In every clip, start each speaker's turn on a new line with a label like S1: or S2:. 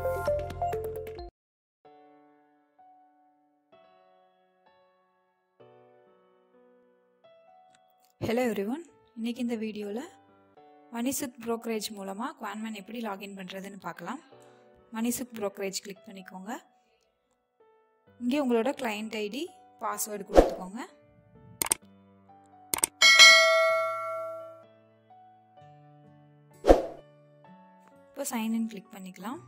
S1: hello everyone இன்றைக்கி இந்த வீடியோவில் மணிசுக் ப்ரோக்கரேஜ் மூலமாக குவான்மேன் எப்படி லாகின் பண்ணுறதுன்னு பார்க்கலாம் மணிசுக் ப்ரோக்கரேஜ் கிளிக் பண்ணிக்கோங்க இங்கே உங்களோட கிளைண்ட் ஐடி பாஸ்வேர்டு கொடுத்துக்கோங்க இப்போ சைன்இன் கிளிக் பண்ணிக்கலாம்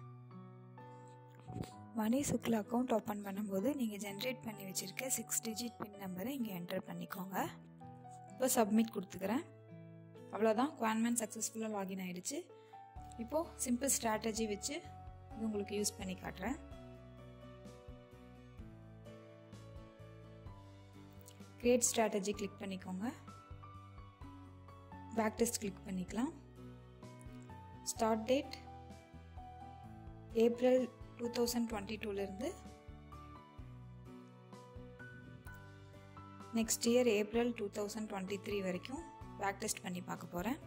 S1: மணி சுக்கில் அக்கௌண்ட் ஓப்பன் பண்ணும்போது நீங்கள் ஜென்ரேட் பண்ணி வச்சுருக்க சிக்ஸ் டிஜிட் பின் நம்பரை இங்கே என்டர் பண்ணிக்கோங்க இப்போ சப்மிட் கொடுத்துக்கிறேன் அவ்வளோதான் குவான்மேன் சக்ஸஸ்ஃபுல்லாக லாகின் ஆகிடுச்சு இப்போது சிம்பிள் ஸ்ட்ராட்டஜி வச்சு இது உங்களுக்கு யூஸ் பண்ணி காட்டுறேன் கிரியேட் ஸ்ட்ராட்டஜி கிளிக் பண்ணிக்கோங்க பேக் டெஸ்ட் கிளிக் பண்ணிக்கலாம் start date April two thousand twenty டூலேருந்து next year April two thousand twenty three வரைக்கும் பேக் டெஸ்ட் பண்ணி பார்க்க போகிறேன்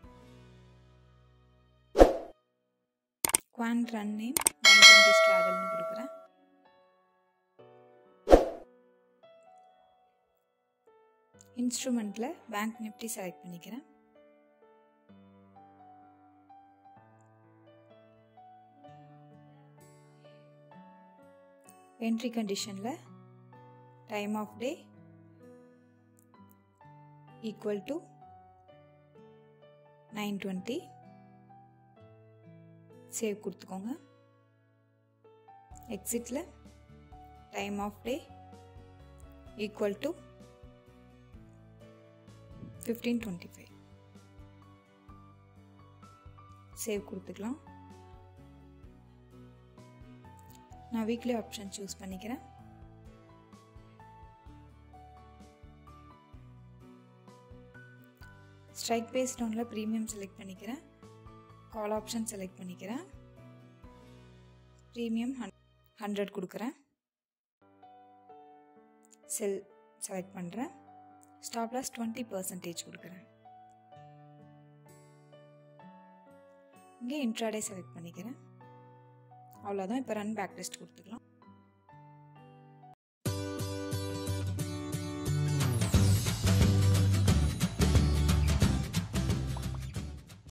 S1: குவான் ரன் நேம் நைன் டுவெண்ட்டி ஸ்ட்ராடல்னு கொடுக்குறேன் இன்ஸ்ட்ருமெண்ட்டில் பேங்க் நிஃப்டி செலக்ட் பண்ணிக்கிறேன் என்ட்ரி கண்டிஷனில் time of day equal to 920 save கொடுத்துக்கோங்க எக்ஸிட்டில் time of day equal to fifteen twenty five save கொடுத்துக்கலாம் நான் வீக்லி ஆப்ஷன் சூஸ் பண்ணிக்கிறேன் ஸ்ட்ரைக் பேஸ் டவுனில் ப்ரீமியம் செலக்ட் பண்ணிக்கிறேன் கால் ஆப்ஷன் செலக்ட் பண்ணிக்கிறேன் ப்ரீமியம் ஹன் ஹண்ட்ரட் கொடுக்குறேன் செல் செலக்ட் பண்ணுறேன் ஸ்டாப் லாஸ் டுவெண்ட்டி பர்சன்டேஜ் கொடுக்குறேன் இங்கே இன்ட்ராடே செலக்ட் பண்ணிக்கிறேன் அவ்வளோதான் இப்போ ரன் பேக் டெஸ்ட் கொடுத்துக்கலாம்